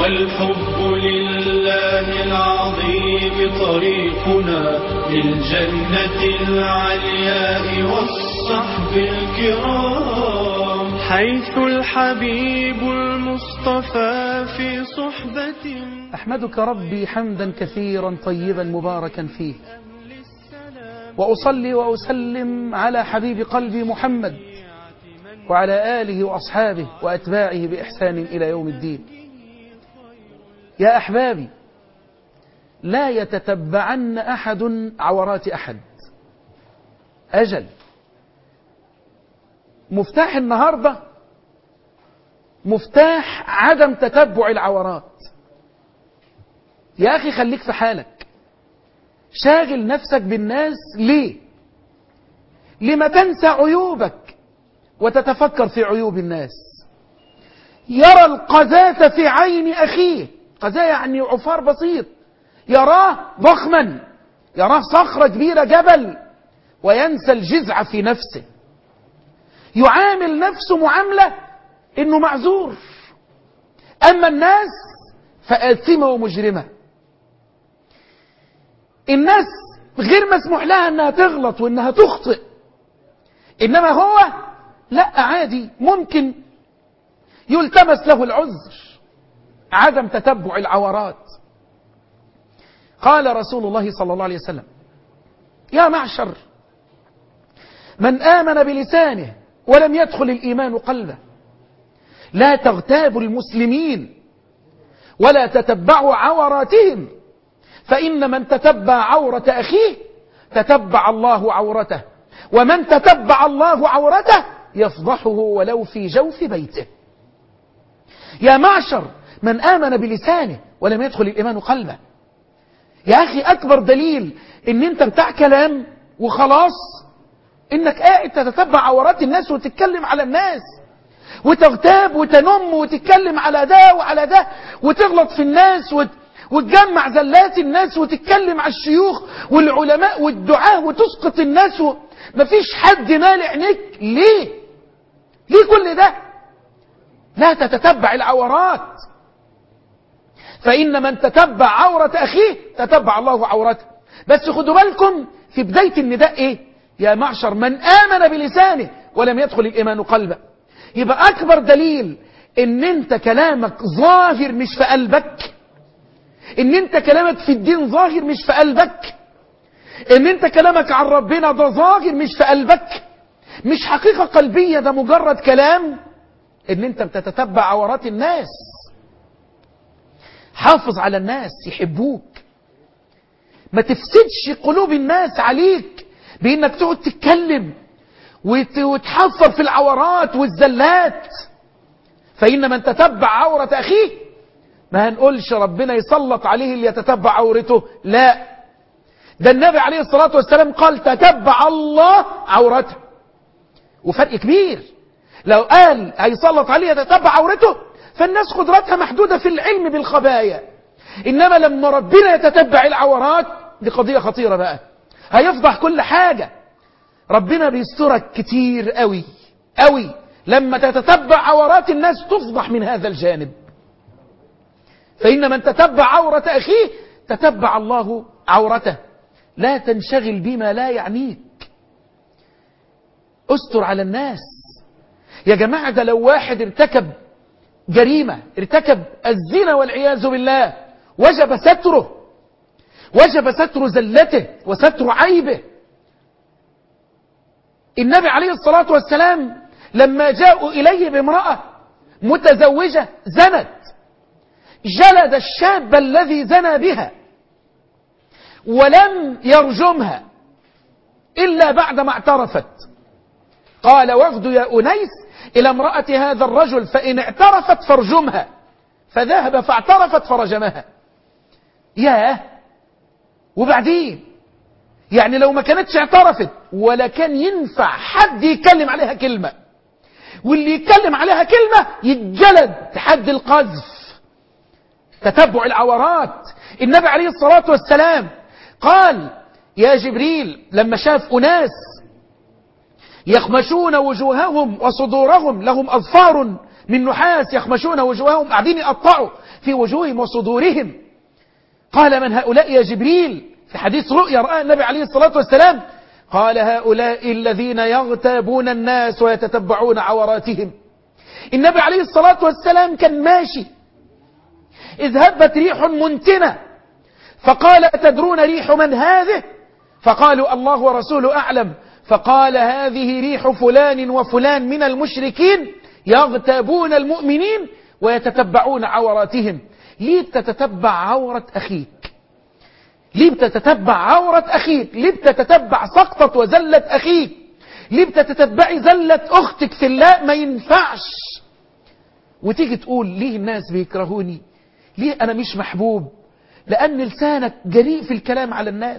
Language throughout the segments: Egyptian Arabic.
والحب لله العظيم طريقنا للجنة العلياء والصحب الكرام حيث الحبيب المصطفى في صحبة أحمدك ربي حمدا كثيرا طيبا مباركا فيه وأصلي وأسلم على حبيب قلبي محمد وعلى آله وأصحابه وأتباعه بإحسان إلى يوم الدين يا أحبابي لا يتتبعن أحد عورات أحد أجل مفتاح النهاردة مفتاح عدم تتبع العورات يا أخي خليك في حالك شاغل نفسك بالناس ليه لما تنسى عيوبك وتتفكر في عيوب الناس يرى القذاة في عين أخيه قذاة يعني عفار بسيط يراه ضخما يراه صخرة كبيرة جبل وينسى الجزع في نفسه يعامل نفسه معاملة انه معذور اما الناس فآثمة ومجرمة الناس غير مسموح لها انها تغلط وانها تخطئ انما هو لا عادي ممكن يلتمس له العذر عدم تتبع العورات قال رسول الله صلى الله عليه وسلم يا معشر من آمن بلسانه ولم يدخل الإيمان قلبه لا تغتابوا المسلمين ولا تتبعوا عوراتهم فإن من تتبع عورة أخيه تتبع الله عورته ومن تتبع الله عورته يفضحه ولو في جوف بيته يا معشر من آمن بلسانه ولم يدخل الإيمان قلبه يا أخي أكبر دليل إن أنت بتاع كلام وخلاص إنك قاعد تتتبع عورات الناس وتتكلم على الناس وتغتاب وتنم وتتكلم على ده وعلى ده وتغلط في الناس وت... وتجمع زلات الناس وتتكلم على الشيوخ والعلماء والدعاة وتسقط الناس و... مفيش حد مال عينيك ليه ليه كل ده لا تتتبع العورات فإن من تتبع عورة أخيه تتبع الله عورته بس خدوا بالكم في بداية النداء إيه يا معشر من آمن بلسانه ولم يدخل الإيمان قلبه يبقى أكبر دليل إن أنت كلامك ظاهر مش في قلبك إن أنت كلامك في الدين ظاهر مش في قلبك إن أنت كلامك عن ربنا ده ظاهر مش في قلبك مش حقيقة قلبية ده مجرد كلام إن أنت بتتتبع عورات الناس حافظ على الناس يحبوك ما تفسدش قلوب الناس عليك بانك تقعد تتكلم وت- وتحفر في العورات والزلات فإن من تتبع عورة أخيه ما هنقولش ربنا يسلط عليه اللي يتتبع عورته لا ده النبي عليه الصلاة والسلام قال تتبع الله عورته وفرق كبير لو قال هيسلط عليه يتتبع عورته فالناس قدرتها محدودة في العلم بالخبايا إنما لما ربنا يتتبع العورات دي قضية خطيرة بقى هيفضح كل حاجة ربنا بيسترك كتير قوي قوي لما تتتبع عورات الناس تفضح من هذا الجانب فإن من تتبع عورة أخيه تتبع الله عورته لا تنشغل بما لا يعنيك استر على الناس يا جماعة ده لو واحد ارتكب جريمة ارتكب الزنا والعياذ بالله وجب ستره وجب ستر زلته وستر عيبه النبي عليه الصلاة والسلام لما جاءوا إليه بامرأة متزوجة زنت جلد الشاب الذي زنى بها ولم يرجمها إلا بعدما اعترفت قال وفد يا أنيس إلى امرأة هذا الرجل فإن اعترفت فارجمها فذهب فاعترفت فرجمها ياه وبعدين يعني لو ما كانتش اعترفت ولا كان ينفع حد يتكلم عليها كلمة واللي يتكلم عليها كلمة يتجلد حد القذف تتبع العورات النبي عليه الصلاة والسلام قال يا جبريل لما شاف أناس يخمشون وجوههم وصدورهم لهم أظفار من نحاس يخمشون وجوههم قاعدين يقطعوا في وجوههم وصدورهم قال من هؤلاء يا جبريل في حديث رؤيا رأى النبي عليه الصلاة والسلام قال هؤلاء الذين يغتابون الناس ويتتبعون عوراتهم النبي عليه الصلاة والسلام كان ماشي إذ هبت ريح منتنة فقال تدرون ريح من هذه فقالوا الله ورسوله أعلم فقال هذه ريح فلان وفلان من المشركين يغتابون المؤمنين ويتتبعون عوراتهم ليه بتتتبع عورة أخيك ليه بتتتبع عورة أخيك ليه بتتتبع سقطة وزلة أخيك ليه بتتتبعي زلة أختك في الله ما ينفعش وتيجي تقول ليه الناس بيكرهوني ليه أنا مش محبوب لأن لسانك جريء في الكلام على الناس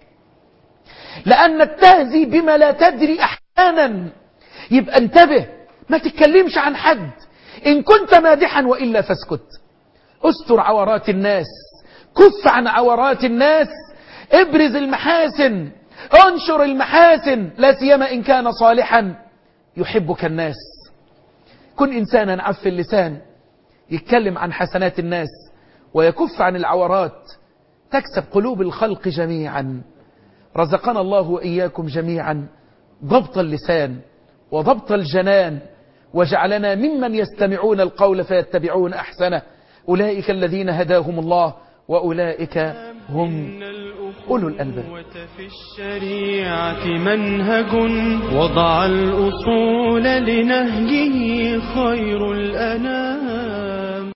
لأنك تهزي بما لا تدري أحيانا يبقى انتبه ما تتكلمش عن حد إن كنت مادحا وإلا فاسكت استر عورات الناس كف عن عورات الناس ابرز المحاسن انشر المحاسن لا سيما إن كان صالحا يحبك الناس كن إنسانا عف اللسان يتكلم عن حسنات الناس ويكف عن العورات تكسب قلوب الخلق جميعا رزقنا الله وإياكم جميعا ضبط اللسان وضبط الجنان وجعلنا ممن يستمعون القول فيتبعون أحسنه أولئك الذين هداهم الله وأولئك هم أولو الألباب في الشريعة منهج وضع الأصول لنهجه خير الأنام